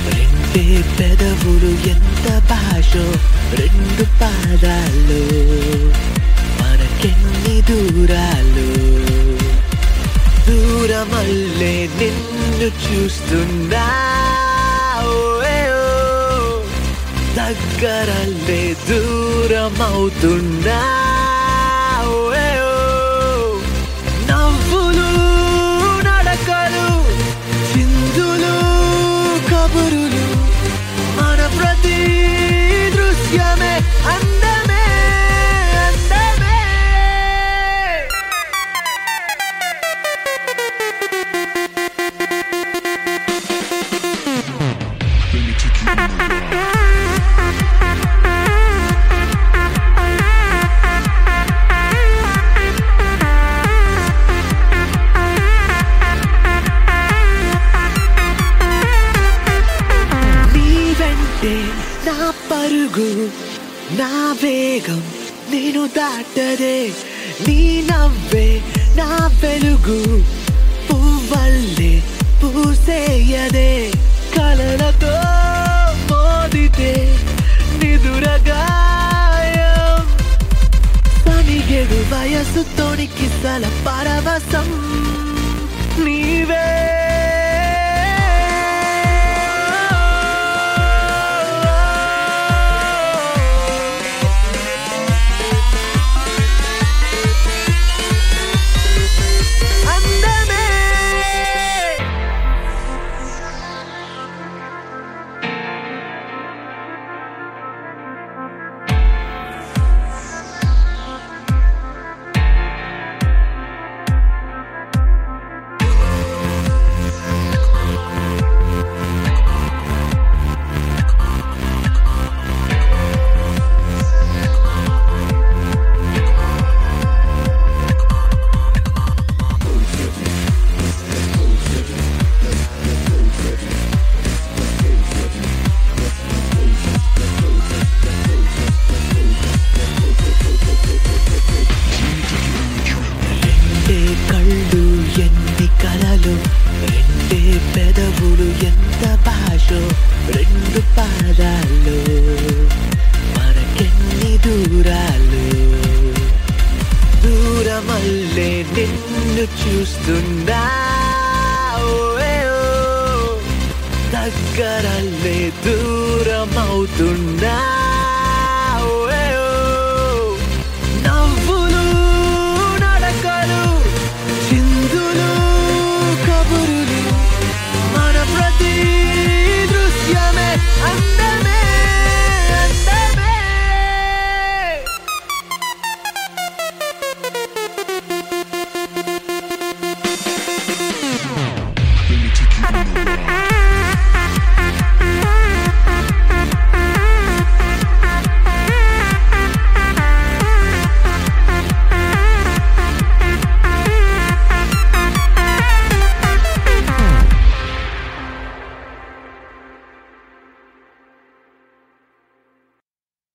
రెండే పెదవులు ఎంత భాషో రెండు పాదాలు మనకెన్ని దూరాలు దూరమల్లే నిన్ను చూస్తున్నా ఓయ్ ఓ. దగ్గరల్లే దూరమవుతున్నా ఓయ్ ఓ. నవ్వులు నడకలు చిందులు కబురులు మన ప్రతి దృశ్యమే అందమే అందమే నీ వెంటే నా పరుగు నా వేగం నేను దాటదే నీ నవ్వే నా వెలుగు పువ్వల్లే పూసేయదే కలలతో మోదితే నిదురగాయం సనిగెడు వయసు తోనికి సల పరవశం నీవే అందమే రెండే కళ్ళు ఎన్ని కలలు రెండే పెదవులు ఎంత భాషో రెండు పాదాలు మనకెన్ని దూరాలు దూరమల్లే నిన్ను చూస్తున్నా ఓయ్ ఓ. దగ్గరల్లే దూరమవుతున్నా ఓయ్ ఓ. నవ్వులు నడకలు చిందులు కబురులు మన ప్రతి దృశ్యమే అంద